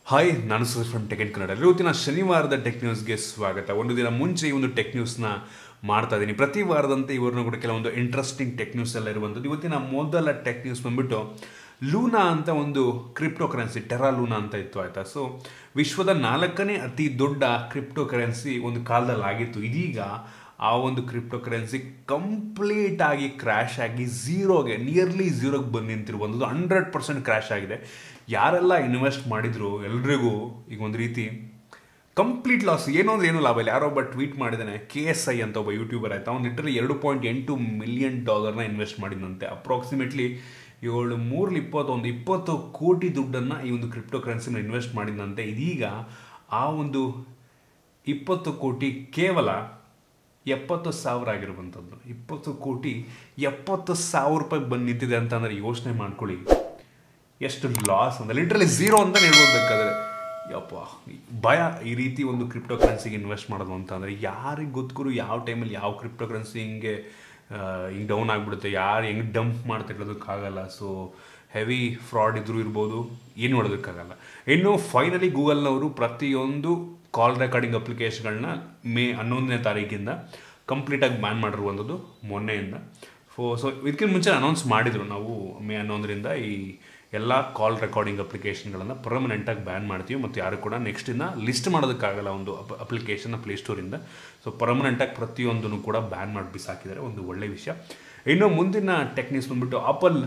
hi ನಾನು Suresh from tech Kannada ಇವತ್ತಿನ ಶನಿವಾರದ tech ನ್ಯೂಸ್ಗೆ ಸ್ವಾಗತ ಒಂದು ದಿನ ಮುಂಚೆ ಈ ಒಂದು ಟೆಕ್ ನ್ಯೂಸ್ನ ಮಾಡ್ತಾ ಇದ್ದೀನಿ ಪ್ರತಿ ವಾರದಂತೆ ಇವ್ರನ್ನ ಕೂಡ ಕೆಲವೊಂದು ಇಂಟ್ರೆಸ್ಟಿಂಗ್ ಟೆಕ್ ನ್ಯೂಸ್ ಎಲ್ಲ ಇರುವಂಥದ್ದು ಇವತ್ತಿನ ಮೊದಲ ಟೆಕ್ ನ್ಯೂಸ್ ಬಂದ್ಬಿಟ್ಟು ಲೂನಾ ಅಂತ ಒಂದು ಕ್ರಿಪ್ಟೋ ಕರೆನ್ಸಿ ಟೆರಾ ಲೂನಾ ಅಂತ ಇತ್ತು ಆಯ್ತಾ ಸೊ ವಿಶ್ವದ ನಾಲ್ಕನೇ ಅತಿ ದೊಡ್ಡ ಕ್ರಿಪ್ಟೋ ಕರೆನ್ಸಿ ಒಂದು ಕಾಲದಲ್ಲಿ ಆಗಿತ್ತು ಇದೀಗ ಆ ಒಂದು ಕ್ರಿಪ್ಟೋ ಕರೆನ್ಸಿ ಕಂಪ್ಲೀಟ್ ಆಗಿ ಕ್ರ್ಯಾಶ್ ಆಗಿ ಝೀರೋಗೆ ನಿಯರ್ಲಿ ಝೀರೋಗೆ ಬಂದು ನಿಂತಿರುವಂಥದ್ದು ಹಂಡ್ರೆಡ್ ಪರ್ಸೆಂಟ್ ಕ್ರ್ಯಾಶ್ ಆಗಿದೆ ಯಾರೆಲ್ಲ ಇನ್ವೆಸ್ಟ್ ಮಾಡಿದ್ರು ಎಲ್ರಿಗೂ ಈಗ ಒಂದು ರೀತಿ ಕಂಪ್ಲೀಟ್ ಲಾಸ್ ಏನು ಅಂದ್ರೆ ಏನು ಲಾಭ ಇಲ್ಲ ಯಾರೋ ಒಬ್ಬ ಟ್ವೀಟ್ ಮಾಡಿದ್ದಾನೆ ಕೆ ಎಸ್ ಐ ಅಂತ ಒಬ್ಬ ಯೂಟ್ಯೂಬರ್ ಆಯ್ತು ಅವ್ನು ಲಿಟ್ರಲಿ ಎರಡು ಪಾಯಿಂಟ್ ಎಂಟು ಮಿಲಿಯನ್ ಡಾಲರ್ನ ಇನ್ವೆಸ್ಟ್ ಮಾಡಿದಂತೆ ಅಪ್ರಾಕ್ಸಿಮೇಟ್ಲಿ ಏಳು ಮೂರಲ್ಲಿ ಇಪ್ಪತ್ತೊಂದು ಇಪ್ಪತ್ತು ಕೋಟಿ ದುಡ್ಡನ್ನು ಈ ಒಂದು ಕ್ರಿಪ್ಟೋ ಕರೆನ್ಸಿನ ಇನ್ವೆಸ್ಟ್ ಮಾಡಿದಂತೆ ಇದೀಗ ಆ ಒಂದು ಇಪ್ಪತ್ತು ಕೋಟಿ ಕೇವಲ ಎಪ್ಪತ್ತು ಸಾವಿರ ಆಗಿರುವಂಥದ್ದು ಇಪ್ಪತ್ತು ಕೋಟಿ ಎಪ್ಪತ್ತು ಸಾವಿರ ರೂಪಾಯಿ ಬಂದು ನಿಂತಿದೆ ಅಂತಂದ್ರೆ ಯೋಚನೆ ಮಾಡ್ಕೊಳ್ಳಿ ಎಷ್ಟು ಲಾಸ್ ಅಂದ್ರೆ ಲಿಟ್ರಲಿ ಝೀರೋ ಅಂತ ಹೇಳ್ಬೋದು ಬೇಕಾದ್ರೆ ಯಪ್ಪ ಭಯ ಈ ರೀತಿ ಒಂದು ಕ್ರಿಪ್ಟೋ ಕರೆನ್ಸಿಗೆ ಇನ್ವೆಸ್ಟ್ ಮಾಡೋದು ಅಂತ ಅಂದರೆ ಯಾರಿಗೆ ಗೊತ್ತುಗುರು ಯಾವ ಟೈಮಲ್ಲಿ ಯಾವ ಕ್ರಿಪ್ಟೋ ಕರೆನ್ಸಿ ಹಿಂಗೆ ಹಿಂಗೆ ಡೌನ್ ಆಗಿಬಿಡುತ್ತೆ ಯಾರು ಹೆಂಗೆ ಡಂಪ್ ಮಾಡ್ತಿರೋದಕ್ಕಾಗಲ್ಲ ಸೊ ಹೆವಿ ಫ್ರಾಡ್ ಇದ್ರೂ ಇರ್ಬೋದು ಏನು ಮಾಡೋದಕ್ಕಾಗಲ್ಲ ಇನ್ನು ಫೈನಲಿ ಗೂಗಲ್ನವರು ಪ್ರತಿಯೊಂದು ಕಾಲ್ ರೆಕಾರ್ಡಿಂಗ್ ಅಪ್ಲಿಕೇಶನ್ಗಳನ್ನ ಮೇ ಹನ್ನೊಂದನೇ ತಾರೀಕಿಂದ ಕಂಪ್ಲೀಟಾಗಿ ಬ್ಯಾನ್ ಮಾಡಿರುವಂಥದ್ದು ಮೊನ್ನೆಯಿಂದ ಫೋ ಸೊ ಇದಕ್ಕಿಂತ ಮುಂಚೆ ಅನೌನ್ಸ್ ಮಾಡಿದರು ನಾವು ಮೇ ಹನ್ನೊಂದರಿಂದ ಈ ಎಲ್ಲ ಕಾಲ್ ರೆಕಾರ್ಡಿಂಗ್ ಅಪ್ಲಿಕೇಶನ್ಗಳನ್ನು ಪರ್ಮನೆಂಟಾಗಿ ಬ್ಯಾನ್ ಮಾಡ್ತೀವಿ ಮತ್ತು ಯಾರು ಕೂಡ ನೆಕ್ಸ್ಟಿಂದ ಲಿಸ್ಟ್ ಮಾಡೋದಕ್ಕಾಗಲ್ಲ ಒಂದು ಅಪ್ ಅಪ್ಲಿಕೇಶನ್ನ ಪ್ಲೇಸ್ಟೋರಿಂದ ಸೊ ಪರ್ಮನೆಂಟಾಗಿ ಪ್ರತಿಯೊಂದನ್ನು ಕೂಡ ಬ್ಯಾನ್ ಮಾಡಿ ಬಿಸಾಕಿದ್ದಾರೆ ಒಂದು ಒಳ್ಳೆಯ ವಿಷಯ ಇನ್ನು ಮುಂದಿನ ಟೆಕ್ನಿಕ್ಸ್ ಬಂದ್ಬಿಟ್ಟು ಆಪಲ್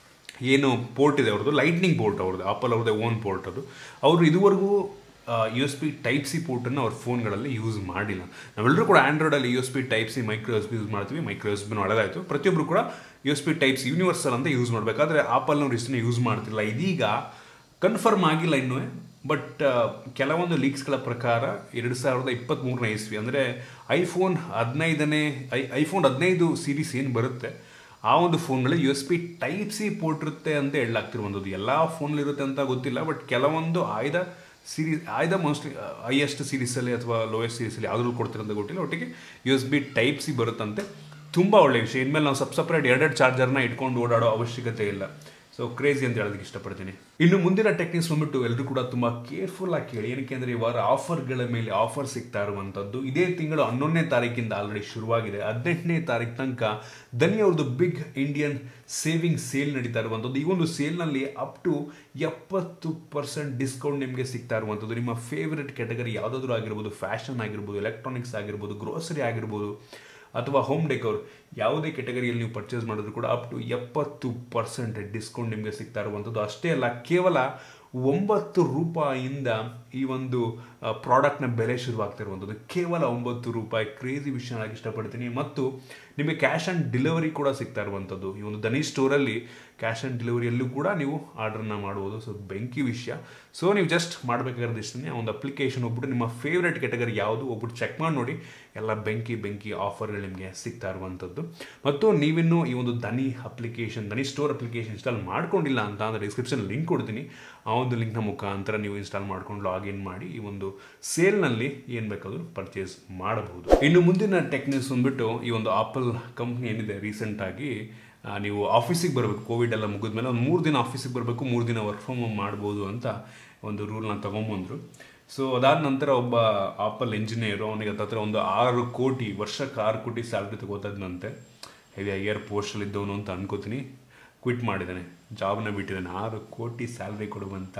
ಏನು ಪೋರ್ಟ್ ಇದೆ ಅವ್ರದ್ದು ಲೈಟ್ನಿಂಗ್ ಪೋರ್ಟ್ ಅವ್ರದ್ದು ಆಪಲ್ ಅವ್ರದ್ದೇ ಓನ್ ಪೋರ್ಟ್ ಅದು ಅವರು ಇದುವರೆಗೂ U S B type C ಪೋರ್ಟನ್ನು ಅವ್ರ ಫೋನ್ಗಳಲ್ಲಿ ಯೂಸ್ ಮಾಡಿಲ್ಲ ನಾವೆಲ್ಲರೂ ಕೂಡ ಆ್ಯಂಡ್ರಾಯ್ಡಲ್ಲಿ U S B type C micro S B use ಮಾಡ್ತೀವಿ ಮೈಕ್ರೋ ಎಸ್ ಬಿನೂ ಒಳ್ಳೆದಾಯಿತು ಪ್ರತಿಯೊಬ್ಬರು ಕೂಡ U S B types universal ಅಂತ ಯೂಸ್ ಮಾಡಬೇಕಾದ್ರೆ ಆಪಲ್ನವ್ರು ಇಷ್ಟನ್ನು ಯೂಸ್ ಮಾಡ್ತಿಲ್ಲ ಇದೀಗ ಕನ್ಫರ್ಮ್ ಆಗಿಲ್ಲ ಇನ್ನೂ ಬಟ್ ಕೆಲವೊಂದು ಲೀಕ್ಸ್ಗಳ ಪ್ರಕಾರ ಎರಡು ಸಾವಿರದ ಇಪ್ಪತ್ತ್ಮೂರನೇ ಇಸ್ವಿ ಅಂದರೆ ಐಫೋನ್ ಹದಿನೈದನೇ ಐ ಐಫೋನ್ ಹದಿನೈದು ಸೀರೀಸ್ ಏನು ಬರುತ್ತೆ ಆ ಒಂದು ಫೋನ್ಗಳಲ್ಲಿ U S B type C port ಇರುತ್ತೆ ಅಂತ ಹೇಳಲಾಗ್ತಿರುವಂಥದ್ದು ಎಲ್ಲ ಫೋನ್ಲಿರುತ್ತೆ ಅಂತ ಗೊತ್ತಿಲ್ಲ ಬಟ್ ಕೆಲವೊಂದು ಆಯ್ದ ಸೀರೀಸ್ ಆಯ್ದ ಮೋಸ್ಟ್ಲಿ ಹೈಯೆಸ್ಟ್ ಸೀರೀಸಲ್ಲಿ ಅಥವಾ ಲೋಯೆಸ್ಟ್ ಸೀರೀಸಲ್ಲಿ ಯಾವುದ್ರೂ ಕೊಡ್ತಿರೋಂಥ ಗೊತ್ತಿಲ್ಲ ಒಟ್ಟಿಗೆ U S B type C ಬರುತ್ತಂತೆ ತುಂಬ ಒಳ್ಳೆಯ ವಿಷಯ ಇನ್ಮೇಲೆ ನಾವು ಸಬ್ ಸಪ್ರೇಟ್ ಎರಡೆರಡು ಚಾರ್ಜರ್ನ ಇಟ್ಕೊಂಡು ಓಡಾಡೋ ಅವಶ್ಯಕತೆ ಇಲ್ಲ ಸೊ ಕ್ರೇಜಿ ಅಂತ ಹೇಳೋದಕ್ಕೆ ಇಷ್ಟಪಡ್ತೀನಿ ಇನ್ನು ಮುಂದಿನ ಟೆಕ್ನಿಕ್ಸ್ ಬಂದ್ಬಿಟ್ಟು ಎಲ್ಲರೂ ಕೂಡ ತುಂಬ ಕೇರ್ಫುಲ್ ಆಗಿ ಕೇಳಿ ಏನಕ್ಕೆ ಅಂದರೆ ಈ ವಾರ ಆಫರ್ಗಳ ಮೇಲೆ ಆಫರ್ ಸಿಗ್ತಾ ಇರುವಂಥದ್ದು ಇದೇ ತಿಂಗಳು ಹನ್ನೊಂದನೇ ತಾರೀಕಿಂದ ಆಲ್ರೆಡಿ ಶುರುವಾಗಿದೆ ಹದಿನೆಂಟನೇ ತಾರೀಕು ತನಕ ದನಿ ಅವ್ರದ್ದು ಬಿಗ್ ಇಂಡಿಯನ್ ಸೇವಿಂಗ್ ಸೇಲ್ ನಡೀತಾ ಇರುವಂಥದ್ದು ಈ ಒಂದು ಸೇಲ್ನಲ್ಲಿ ಅಪ್ ಟು ಎಪ್ಪತ್ತು ಪರ್ಸೆಂಟ್ ಡಿಸ್ಕೌಂಟ್ ನಿಮಗೆ ಸಿಗ್ತಾ ಇರುವಂಥದ್ದು ನಿಮ್ಮ ಫೇವ್ರೆಟ್ ಕ್ಯಾಟಗರಿ ಯಾವುದಾದ್ರೂ ಆಗಿರ್ಬೋದು ಫ್ಯಾಷನ್ ಆಗಿರ್ಬೋದು ಎಲೆಕ್ಟ್ರಾನಿಕ್ಸ್ ಆಗಿರ್ಬೋದು ಗ್ರೋಸರಿ ಆಗಿರ್ಬೋದು ಅಥವಾ ಹೋಮ್ ಡೆಕೋರ್ ಯಾವುದೇ ಕೆಟಗರಿಯಲ್ಲಿ ನೀವು ಪರ್ಚೇಸ್ ಮಾಡಿದ್ರು ಕೂಡ ಅಪ್ ಟು ಎಪ್ಪತ್ತು ಪರ್ಸೆಂಟ್ ಡಿಸ್ಕೌಂಟ್ ನಿಮಗೆ ಸಿಗ್ತಾ ಇರುವಂಥದ್ದು ಅಷ್ಟೇ ಅಲ್ಲ ಕೇವಲ ಒಂಬತ್ತು ರೂಪಾಯಿಯಿಂದ ಈ ಒಂದು ಪ್ರಾಡಕ್ಟ್ನ ಬೆಲೆ ಶುರುವಾಗ್ತಿರುವಂಥದ್ದು ಕೇವಲ ಒಂಬತ್ತು ರೂಪಾಯಿ ಕ್ರೇಜಿ ವಿಷಯ ನಾನು ಇಷ್ಟಪಡ್ತೀನಿ ಮತ್ತು ನಿಮಗೆ ಕ್ಯಾಶ್ ಆನ್ ಡೆಲಿವರಿ ಕೂಡ ಸಿಗ್ತಾ ಇರುವಂಥದ್ದು ಈ ಒಂದು ದನಿ ಸ್ಟೋರಲ್ಲಿ ಕ್ಯಾಶ್ ಆನ್ ಡೆಲಿವರಿಯಲ್ಲೂ ಕೂಡ ನೀವು ಆರ್ಡ್ರನ್ನ ಮಾಡ್ಬೋದು ಸೊ ಬೆಂಕಿ ವಿಷಯ ಸೊ ನೀವು ಜಸ್ಟ್ ಮಾಡಬೇಕಾಗಿರೋದು ಇಷ್ಟೇ ಒಂದು ಅಪ್ಲಿಕೇಶನ್ ಹೋಗ್ಬಿಟ್ಟು ನಿಮ್ಮ ಫೇವ್ರೆಟ್ ಕೆಟಗರಿ ಯಾವುದು ಹೋಗ್ಬಿಟ್ಟು ಚೆಕ್ ಮಾಡಿ ನೋಡಿ ಎಲ್ಲ ಬೆಂಕಿ ಬೆಂಕಿ ಆಫರ್ಗಳು ನಿಮಗೆ ಸಿಗ್ತಾ ಇರುವಂಥದ್ದು ಮತ್ತು ನೀವಿನ್ನೂ ಈ ಒಂದು ದನಿ ಅಪ್ಲಿಕೇಶನ್ ದನಿ ಸ್ಟೋರ್ ಅಪ್ಲಿಕೇಶನ್ ಇನ್ಸ್ಟಾಲ್ ಮಾಡ್ಕೊಂಡಿಲ್ಲ ಅಂತ ಅಂದರೆ ಡಿಸ್ಕ್ರಿಪ್ಷನ್ ಲಿಂಕ್ ಕೊಡ್ತೀನಿ ಆ ಒಂದು ಲಿಂಕ್ನ ಮುಖಾಂತರ ನೀವು ಇನ್ಸ್ಟಾಲ್ ಮಾಡ್ಕೊಂಡು ಲಾಗಿನ್ ಮಾಡಿ ಈ ಒಂದು ಸೇಲ್ನಲ್ಲಿ ಏನು ಬೇಕಾದರೂ ಪರ್ಚೇಸ್ ಮಾಡಬಹುದು ಇನ್ನು ಮುಂದಿನ ಟೆಕ್ನಿಕ್ಸ್ ಬಂದ್ಬಿಟ್ಟು ಈ ಒಂದು ಆಪಲ್ ಕಂಪ್ನಿ ಏನಿದೆ ರೀಸೆಂಟಾಗಿ ನೀವು ಆಫೀಸಿಗೆ ಬರಬೇಕು ಕೋವಿಡ್ ಎಲ್ಲ ಮುಗಿದ್ಮೇಲೆ ಒಂದು ಮೂರು ದಿನ ಆಫೀಸಿಗೆ ಬರಬೇಕು ಮೂರು ದಿನ ವರ್ಕ್ ಫ್ರಮ್ ಹೋಮ್ ಮಾಡ್ಬೋದು ಅಂತ ಒಂದು ರೂಲ್ನ ತೊಗೊಂಬಂದರು ಸೊ ಅದಾದ ನಂತರ ಒಬ್ಬ ಆಪಲ್ ಇಂಜಿನಿಯರು ಅವನಿಗೆ ಹತ್ತತ್ರ ಒಂದು ಆರು ಕೋಟಿ ವರ್ಷಕ್ಕೆ ಆರು ಕೋಟಿ ಸ್ಯಾಲ್ರಿ ತಗೋತದ್ನಂತೆ ಹೆವಿ ಹೈಯರ್ ಪೋಸ್ಟಲ್ಲಿ ಇದ್ದವನು ಅಂತ ಅನ್ಕೋತೀನಿ ಕ್ವಿಟ್ ಮಾಡಿದ್ದಾನೆ ಜಾಬ್ನ ಬಿಟ್ಟಿದ್ದಾನೆ ಆರು ಕೋಟಿ ಸ್ಯಾಲ್ರಿ ಕೊಡುವಂಥ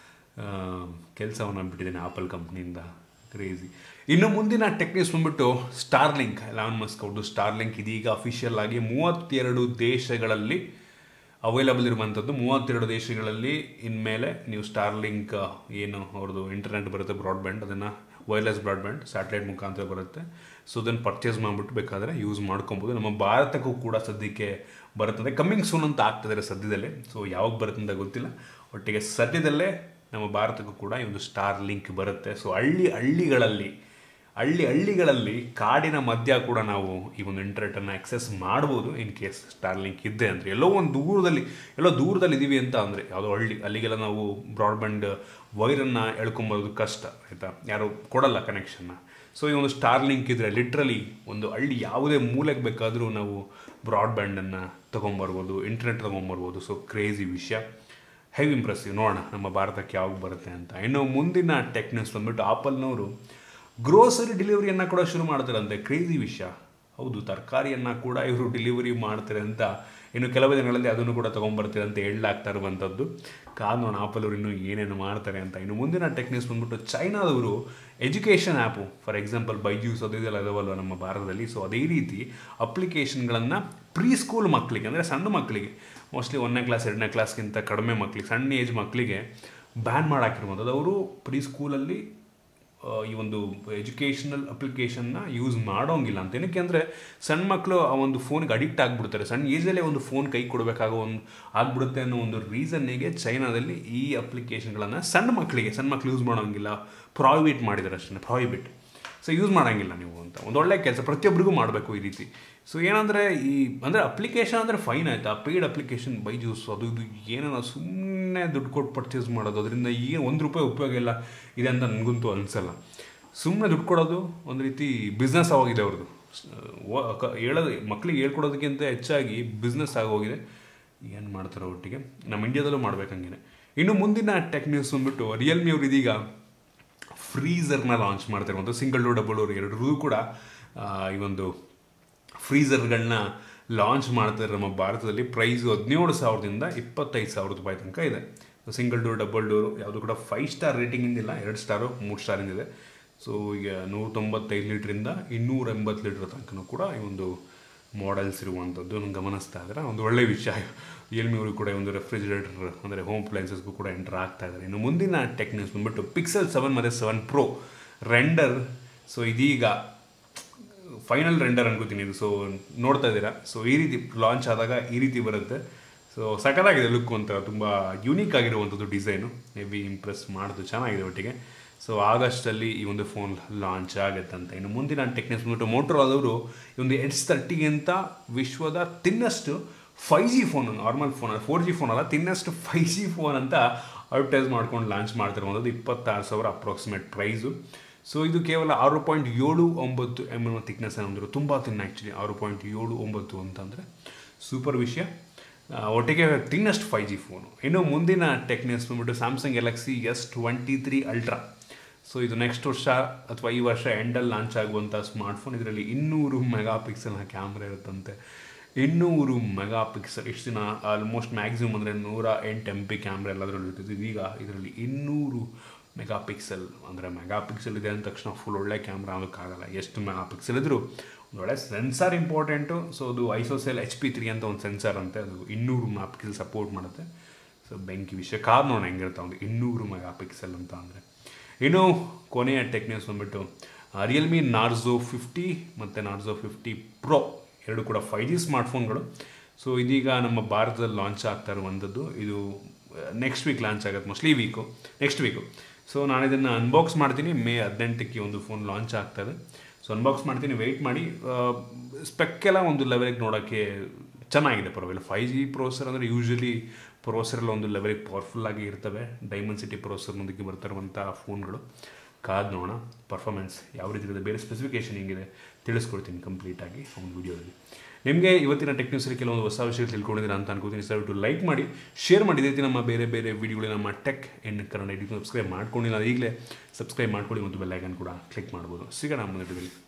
ಕೆಲಸವನ್ನು ಬಿಟ್ಟಿದ್ದಾನೆ ಆಪಲ್ ಕಂಪ್ನಿಯಿಂದ ಕ್ರೇಜಿ ಇನ್ನು ಮುಂದಿನ ಟೆಕ್ನಿಕ್ಸ್ ಬಂದ್ಬಿಟ್ಟು ಸ್ಟಾರ್ಲಿಂಕ್ ಲಾನ್ ಮಸ್ಕ್ ಅವ್ರದ್ದು ಸ್ಟಾರ್ಲಿಂಕ್ ಇದೀಗ ಅಫಿಷಿಯಲ್ ಆಗಿ ಮೂವತ್ತೆರಡು ದೇಶಗಳಲ್ಲಿ ಅವೈಲಬಲ್ ಇರುವಂಥದ್ದು ಮೂವತ್ತೆರಡು ದೇಶಗಳಲ್ಲಿ ಇನ್ಮೇಲೆ ನೀವು ಸ್ಟಾರ್ಲಿಂಕ್ ಏನು ಅವ್ರದ್ದು ಇಂಟರ್ನೆಟ್ ಬರುತ್ತೆ ಬ್ರಾಡ್ಬ್ಯಾಂಡ್ ಅದನ್ನು ವೈರ್ಲೆಸ್ ಬ್ರಾಡ್ಬ್ಯಾಂಡ್ ಸ್ಯಾಟಲೈಟ್ ಮುಖಾಂತರ ಬರುತ್ತೆ ಸೊ ಅದನ್ನು ಪರ್ಚೇಸ್ ಮಾಡಿಬಿಟ್ಟು ಬೇಕಾದರೆ ಯೂಸ್ ಮಾಡ್ಕೊಬೋದು ನಮ್ಮ ಭಾರತಕ್ಕೂ ಕೂಡ ಸದ್ಯಕ್ಕೆ ಬರುತ್ತದೆ ಕಮ್ಮಿಂಗ್ ಸೂನ್ ಅಂತ ಆಗ್ತದೆ ಸದ್ಯದಲ್ಲೇ ಸೊ ಯಾವಾಗ ಬರುತ್ತೆ ಅಂತ ಗೊತ್ತಿಲ್ಲ ಒಟ್ಟಿಗೆ ಸದ್ಯದಲ್ಲೇ ನಮ್ಮ ಭಾರತಕ್ಕೂ ಕೂಡ ಈ ಒಂದು ಸ್ಟಾರ್ ಲಿಂಕ್ ಬರುತ್ತೆ ಸೊ ಹಳ್ಳಿ ಹಳ್ಳಿಗಳಲ್ಲಿ ಹಳ್ಳಿ ಹಳ್ಳಿಗಳಲ್ಲಿ ಕಾಡಿನ ಮಧ್ಯ ಕೂಡ ನಾವು ಈ ಒಂದು ಇಂಟರ್ನೆಟನ್ನು ಆಕ್ಸೆಸ್ ಮಾಡ್ಬೋದು ಇನ್ ಕೇಸ್ ಸ್ಟಾರ್ ಲಿಂಕ್ ಇದ್ದೆ ಅಂದರೆ ಎಲ್ಲೋ ಒಂದು ದೂರದಲ್ಲಿ ಎಲ್ಲೋ ದೂರದಲ್ಲಿ ಇದ್ದೀವಿ ಅಂತ ಅಂದರೆ ಯಾವುದೋ ಹಳ್ಳಿ ಅಲ್ಲಿಗೆಲ್ಲ ನಾವು ಬ್ರಾಡ್ಬ್ಯಾಂಡ್ ವೈರನ್ನು ಎಳ್ಕೊಂಬರೋದು ಕಷ್ಟ ಆಯಿತಾ ಯಾರು ಕೊಡಲ್ಲ ಕನೆಕ್ಷನ್ನ ಸೊ ಈ ಒಂದು ಸ್ಟಾರ್ ಲಿಂಕ್ ಇದ್ದರೆ ಲಿಟ್ರಲಿ ಒಂದು ಹಳ್ಳಿ ಯಾವುದೇ ಮೂಲೆಗೆ ಬೇಕಾದರೂ ನಾವು ಬ್ರಾಡ್ಬ್ಯಾಂಡನ್ನು ತೊಗೊಂಬರ್ಬೋದು ಇಂಟರ್ನೆಟ್ ತೊಗೊಂಬರ್ಬೋದು ಸೊ ಕ್ರೇಜಿ ವಿಷಯ ಹೆವಿ ಇಂಪ್ರೆಸಿವ್ ನೋಡೋಣ ನಮ್ಮ ಭಾರತಕ್ಕೆ ಯಾವಾಗ ಬರುತ್ತೆ ಅಂತ ಇನ್ನು ಮುಂದಿನ ಟೆಕ್ ನ್ಯೂಸ್ ಬಂದ್ಬಿಟ್ಟು ಆಪಲ್ನವರು ಗ್ರೋಸರಿ ಡೆಲಿವರಿಯನ್ನು ಕೂಡ ಶುರು ಮಾಡ್ತಾರಂತೆ ಕ್ರೇಜಿ ವಿಷಯ ಹೌದು ತರಕಾರಿಯನ್ನು ಕೂಡ ಇವರು ಡೆಲಿವರಿ ಮಾಡ್ತಾರೆ ಅಂತ ಇನ್ನು ಕೆಲವು ದಿನಗಳಲ್ಲಿ ಅದನ್ನು ಕೂಡ ತೊಗೊಂಬರ್ತಾರೆ ಅಂತ ಹೇಳಲಾಗ್ತಾ ಇರುವಂಥದ್ದು ಕಾದ್ ನೋಡೋಣ ಆಪಲ್ ಅವರು ಇನ್ನೂ ಏನೇನು ಮಾಡ್ತಾರೆ ಅಂತ ಇನ್ನು ಮುಂದಿನ ಟೆಕ್ ನ್ಯೂಸ್ ಬಂದ್ಬಿಟ್ಟು ಚೈನಾದವರು education app for example Byju's ಅದು ಇದೆಲ್ಲ ಇದಾವಲ್ವ ನಮ್ಮ ಭಾರತದಲ್ಲಿ ಸೊ ಅದೇ ರೀತಿ ಅಪ್ಲಿಕೇಶನ್ಗಳನ್ನು ಪ್ರೀ ಸ್ಕೂಲ್ ಮಕ್ಕಳಿಗೆ ಅಂದರೆ ಸಣ್ಣ ಮಕ್ಕಳಿಗೆ ಮೋಸ್ಟ್ಲಿ ಒಂದನೇ ಕ್ಲಾಸ್ ಎರಡನೇ ಕ್ಲಾಸ್ಗಿಂತ ಕಡಿಮೆ ಮಕ್ಕಳಿಗೆ ಸಣ್ಣ ಏಜ್ ಮಕ್ಕಳಿಗೆ ಬ್ಯಾನ್ ಮಾಡಾಕಿರುವಂಥದ್ದು ಅವರು ಪ್ರೀ ಸ್ಕೂಲಲ್ಲಿ ಆ, ಈ ಒಂದು ಎಜುಕೇಷನಲ್ ಅಪ್ಲಿಕೇಶನ್ನ ಯೂಸ್ ಮಾಡೋಂಗಿಲ್ಲ ಅಂತ ಏನಕ್ಕೆ ಅಂದರೆ ಸಣ್ಣ ಮಕ್ಕಳು ಆ ಒಂದು ಫೋನ್ಗೆ ಅಡಿಕ್ಟ್ ಆಗಿಬಿಡ್ತಾರೆ ಸಣ್ಣ ಏಜಲ್ಲೇ ಒಂದು ಫೋನ್ ಕೈ ಕೊಡಬೇಕಾಗೋ ಒಂದು ಆಗ್ಬಿಡುತ್ತೆ ಅನ್ನೋ ಒಂದು ರೀಸನ್ನಿಗೆ ಚೈನಾದಲ್ಲಿ ಈ ಅಪ್ಲಿಕೇಶನ್ಗಳನ್ನು ಸಣ್ಣ ಮಕ್ಕಳಿಗೆ ಸಣ್ಣ ಮಕ್ಕಳು ಯೂಸ್ ಮಾಡೋಂಗಿಲ್ಲ ಪ್ರಾಹಿಬಿಟ್ ಮಾಡಿದ್ದಾರೆ ಅಷ್ಟೇ ಪ್ರಾಹಿಬಿಟ್ ಸೊ ಯೂಸ್ ಮಾಡೋಂಗಿಲ್ಲ ನೀವು ಅಂತ ಒಂದು ಒಳ್ಳೆ ಕೆಲಸ ಪ್ರತಿಯೊಬ್ಬರಿಗೂ ಮಾಡಬೇಕು ಈ ರೀತಿ ಸೊ ಏನಂದರೆ ಈ ಅಂದರೆ ಅಪ್ಲಿಕೇಶನ್ ಅಂದರೆ ಫೈನ್ ಆಯಿತಾ ಪೇಯ್ಡ್ ಅಪ್ಲಿಕೇಶನ್ ಬೈಜೂಸ್ ಅದು ಇದು ಏನೋ ಸುಮ್ಮನೆ ದುಡ್ಡು ಕೊಟ್ಟು ಪರ್ಚೇಸ್ ಮಾಡೋದು ಅದರಿಂದ ಏನು ಒಂದು ರೂಪಾಯಿ ಉಪಯೋಗ ಇಲ್ಲ ಇದೆ ಅಂತ ನನಗಂತೂ ಅನಿಸಲ್ಲ ಸುಮ್ಮನೆ ದುಡ್ಡು ಕೊಡೋದು ಒಂದು ರೀತಿ ಬಿಸ್ನೆಸ್ ಆಗೋಗಿದೆ ಅವ್ರದ್ದು ಹೇಳೋದು ಮಕ್ಕಳಿಗೆ ಹೇಳ್ಕೊಡೋದಕ್ಕಿಂತ ಹೆಚ್ಚಾಗಿ ಬಿಸ್ನೆಸ್ ಆಗೋಗಿದೆ ಏನು ಮಾಡ್ತಾರೆ ಒಟ್ಟಿಗೆ ನಮ್ಮ ಇಂಡಿಯಾದಲ್ಲೂ ಮಾಡ್ಬೇಕಂಗೆ ಇನ್ನು ಮುಂದಿನ ಟೆಕ್ ನ್ಯೂಸ್ ಬಂದ್ಬಿಟ್ಟು ರಿಯಲ್ಮಿ ಅವರು ಇದೀಗ ಫ್ರೀಝರ್ನ ಲಾಂಚ್ ಮಾಡ್ತಿರುವಂಥ ಸಿಂಗಲ್ ಡೋರ್ ಡಬಲ್ ಡೋರ್ ಎರಡರೂ ಕೂಡ ಆ, ಈ ಒಂದು ಫ್ರೀಝರ್ಗಳನ್ನ ಲಾಂಚ್ ಮಾಡ್ತಾರೆ ನಮ್ಮ ಭಾರತದಲ್ಲಿ ಪ್ರೈಸು ಹದಿನೇಳು ಸಾವಿರದಿಂದ ಇಪ್ಪತ್ತೈದು ಸಾವಿರ ರೂಪಾಯಿ ತನಕ ಇದೆ ಸಿಂಗಲ್ ಡೋರ್ ಡಬಲ್ ಡೋರು ಯಾವುದು ಕೂಡ ಫೈವ್ ಸ್ಟಾರ್ ರೇಟಿಂಗಿಂದಿಲ್ಲ ಎರಡು ಸ್ಟಾರು ಮೂರು ಸ್ಟಾರಿಂದ ಇದೆ ಸೊ ಈಗ ನೂರ ತೊಂಬತ್ತೈದು ಲೀಟ್ರಿಂದ ಇನ್ನೂರ ಎಂಬತ್ತು ಲೀಟ್ರ್ ತನಕನೂ ಕೂಡ ಈ ಒಂದು ಮಾಡೆಲ್ಸ್ ಇರುವಂಥದ್ದು ನಂಗೆ ಗಮನಿಸ್ತಾ ಇದ್ದಾರೆ ಒಂದು ಒಳ್ಳೆಯ ವಿಷಯ ರಿಯಲ್ಮಿ ಅವರು ಕೂಡ ಒಂದು ರೆಫ್ರಿಜರೇಟರ್ ಅಂದರೆ ಹೋಮ್ ಅಪ್ಲೈನ್ಸಸ್ಗೂ ಕೂಡ ಎಂಟರ್ ಆಗ್ತಾ ಇದ್ದಾರೆ ಇನ್ನು ಮುಂದಿನ ಟೆಕ್ ನ್ಯೂಸ್ ಬಂದ್ಬಿಟ್ಟು ಪಿಕ್ಸೆಲ್ ಸೆವೆನ್ ಮತ್ತು ಸೆವೆನ್ ಪ್ರೋ ರೆಂಡರ್ ಸೊ ಇದೀಗ ಫೈನಲ್ ರೆಂಡರ್ ಅನ್ಕೋತೀನಿ ಇದು ಸೊ ನೋಡ್ತಾ ಇದ್ದೀರಾ ಸೊ ಈ ರೀತಿ ಲಾಂಚ್ ಆದಾಗ ಈ ರೀತಿ ಬರುತ್ತೆ ಸೊ ಸಖತ್ತಾಗಿದೆ ಲುಕ್ ಅಂತ ತುಂಬ ಯೂನಿಕ್ ಆಗಿರುವಂಥದ್ದು ಡಿಸೈನು ಹೆವಿ ಇಂಪ್ರೆಸ್ ಮಾಡೋದು ಚೆನ್ನಾಗಿದೆ ಒಟ್ಟಿಗೆ ಸೊ ಆಗಸ್ಟಲ್ಲಿ ಈ ಒಂದು ಫೋನ್ ಲಾಂಚ್ ಆಗುತ್ತೆ ಅಂತ ಇನ್ನು ಮುಂದಿನ ಟೆಕ್ನಿಕ್ಸ್ ಬಂದ್ಬಿಟ್ಟು ಮೋಟ್ರೋಲಾದವರು ಈ ಒಂದು ಎಡ್ಸ್ ತರ್ಟಿಗಿಂತ ವಿಶ್ವದ ತಿನ್ನಷ್ಟು five G phone normal phone four G phone ಅಲ್ಲ ತಿನ್ನಷ್ಟು ಫೈ ಜಿ ಫೋನ್ ಅಂತ ಅಡ್ವರ್ಟೈಸ್ ಮಾಡ್ಕೊಂಡು ಲಾಂಚ್ ಮಾಡ್ತಿರುವಂಥದ್ದು ಇಪ್ಪತ್ತಾರು ಸಾವಿರ ಅಪ್ರಾಕ್ಸಿಮೇಟ್ ಪ್ರೈಸು ಸೊ ಇದು ಕೇವಲ ಆರು ಪಾಯಿಂಟ್ ಏಳು ಒಂಬತ್ತು ಎಮ್ ಎಮ್ ಥಿಕ್ನೆಸ್ ಅಂದರು ತುಂಬ ತಿನ್ನ ಆ್ಯಕ್ಚುಲಿ ಆರು ಪಾಯಿಂಟ್ ಏಳು ಒಂಬತ್ತು ಅಂತಂದರೆ ಸೂಪರ್ ವಿಷಯ ಆ, ಒಟ್ಟಿಗೆ ತಿನ್ನಷ್ಟು ಫೈ ಜಿ ಫೋನು ಇನ್ನು ಮುಂದಿನ ಟೆಕ್ನಿಕ್ಸ್ ಬಂದ್ಬಿಟ್ಟು Samsung Galaxy S twenty three Ultra so ಇದು ನೆಕ್ಸ್ಟ್ ವರ್ಷ ಅಥವಾ ಈ ವರ್ಷ ಎಂಡಲ್ಲಿ ಲಾಂಚ್ ಆಗುವಂಥ ಸ್ಮಾರ್ಟ್ಫೋನ್ ಇದರಲ್ಲಿ ಇನ್ನೂರು ಮೆಗಾ ಪಿಕ್ಸೆಲ್ನ ಕ್ಯಾಮ್ರಾ ಇರುತ್ತಂತೆ ಇನ್ನೂರು ಮೆಗಾ ಪಿಕ್ಸೆಲ್ ಇಷ್ಟು ದಿನ ಆಲ್ಮೋಸ್ಟ್ ಮ್ಯಾಕ್ಸಿಮಮ್ ಅಂದರೆ ನೂರ ಎಂಟು ಎಮ್ ಪಿ ಕ್ಯಾಮ್ರಾ ಎಲ್ಲದರಲ್ಲೂ ಇರ್ತಿತ್ತು ಈಗ ಇದರಲ್ಲಿ ಇನ್ನೂರು ಮೆಗಾ ಪಿಕ್ಸೆಲ್ ಅಂದರೆ ಮೆಗಾ ಪಿಕ್ಸೆಲ್ ಇದೆ ಅಂದ ತಕ್ಷಣ ಫುಲ್ ಒಳ್ಳೆ ಕ್ಯಾಮ್ರಾ ಆಗೋಕ್ಕಾಗಲ್ಲ ಎಷ್ಟು ಮೆಗಾ ಪಿಕ್ಸೆಲ್ ಇದ್ದರೂ ಒಂದು ಒಳ್ಳೆ ಸೆನ್ಸಾರ್ ಇಂಪಾರ್ಟೆಂಟು ಸೊ ಅದು ಐಸೋಸೆಲ್ ಎಚ್ ಪಿ ತ್ರೀ ಅಂತ ಒಂದು ಸೆನ್ಸಾರ್ ಅಂತೆ ಅದು ಇನ್ನೂರು ಮೆಗಾ ಪಿಕ್ಸೆಲ್ ಸಪೋರ್ಟ್ ಮಾಡುತ್ತೆ ಸೊ ಬೆಂಕಿ ವಿಷಯ ಕಾರ್ ನೋಡೋಣ ಹೆಂಗಿರುತ್ತೆ ಒಂದು ಇನ್ನೂರು ಮೆಗಾ ಪಿಕ್ಸೆಲ್ ಅಂತ ಅಂದರೆ ಇನ್ನು ಕೊನೆಯ ಟೆಕ್ ನ್ಯೂಸ್ ಬಂದ್ಬಿಟ್ಟು ರಿಯಲ್ಮಿ ನಾರ್ಝೋ ಫಿಫ್ಟಿ ಮತ್ತು ನಾರ್ಝೋ ಫಿಫ್ಟಿ ಪ್ರೋ ಎರಡು ಕೂಡ ಫೈ ಜಿ ಸ್ಮಾರ್ಟ್ಫೋನ್ಗಳು ಸೊ ಇದೀಗ ನಮ್ಮ ಭಾರತದಲ್ಲಿ ಲಾಂಚ್ ಆಗ್ತಾ ಇರುವಂಥದ್ದು ಇದು ನೆಕ್ಸ್ಟ್ ವೀಕ್ ಲಾಂಚ್ ಆಗುತ್ತೆ ಮೋಸ್ಟ್ಲಿ ಈ ವೀಕು ನೆಕ್ಸ್ಟ್ ವೀಕು ಸೊ ನಾನು ಇದನ್ನು ಅನ್ಬಾಕ್ಸ್ ಮಾಡ್ತೀನಿ ಮೇ ಹದಿನೆಂಟಕ್ಕೆ ಒಂದು ಫೋನ್ ಲಾಂಚ್ ಆಗ್ತದೆ ಸೊ ಅನ್ಬಾಕ್ಸ್ ಮಾಡ್ತೀನಿ ವೆಯ್ಟ್ ಮಾಡಿ ಸ್ಪೆಕ್ಕೆಲ್ಲ ಒಂದು ಲೆವೆಲ್ಗೆ ನೋಡೋಕ್ಕೆ ಚೆನ್ನಾಗಿದೆ ಪರವಾಗಿಲ್ಲ ಫೈ ಜಿ ಪ್ರೋಸರ್ ಅಂದರೆ ಯೂಶ್ವಲಿ ಪ್ರೋಸರೆಲ್ಲ ಒಂದು ಲೆವೆಲ್ಗೆ ಪವರ್ಫುಲ್ ಆಗಿ ಇರ್ತವೆ ಡೈಮಂಡ್ ಸಿಟಿ ಪ್ರೋಸರ್ನೊಂದಿಗೆ ಬರ್ತಿರುವಂಥ ಫೋನ್ಗಳು ಕಾದ್ ನೋಡೋಣ ಪರ್ಫಾರ್ಮೆನ್ಸ್ ಯಾವ ರೀತಿ ಇದೆ ಬೇರೆ ಸ್ಪೆಸಿಫಿಕೇಶನ್ ಹೆಂಗಿದೆ ತಿಳಿಸ್ಕೊಡ್ತೀನಿ ಕಂಪ್ಲೀಟಾಗಿ ಒಂದು ವೀಡಿಯೋದಲ್ಲಿ ನಿಮಗೆ ಇವತ್ತಿನ ಟೆಕ್ ನ್ಯೂಸಲ್ಲಿ ಕೆಲವೊಂದು ಹೊಸ ವಿಷಯ ತಿಳ್ಕೊಂಡಿದ್ದೀರಾ ಅಂತ ಅನ್ಕೋತೀನಿ ಸರ್ ಟು ಲೈಕ್ ಮಾಡಿ ಶೇರ್ ಮಾಡಿ ಇದೇ ರೀತಿ ನಮ್ಮ ಬೇರೆ ಬೇರೆ ವೀಡಿಯೋಗಳು ನಮ್ಮ tech N Kannada edit subscribe ಮಾಡ್ಕೊಂಡಿಲ್ಲ ಈಗಲೇ ಸಬ್ಸ್ಕ್ರೈಬ್ ಮಾಡ್ಕೊಳ್ಳಿ ಮತ್ತು ಬೆಲ್ಲೈಕನ್ ಕೂಡ ಕ್ಲಿಕ್ ಮಾಡ್ಬೋದು ಸಿಗೋಣ ಮುಂದೆ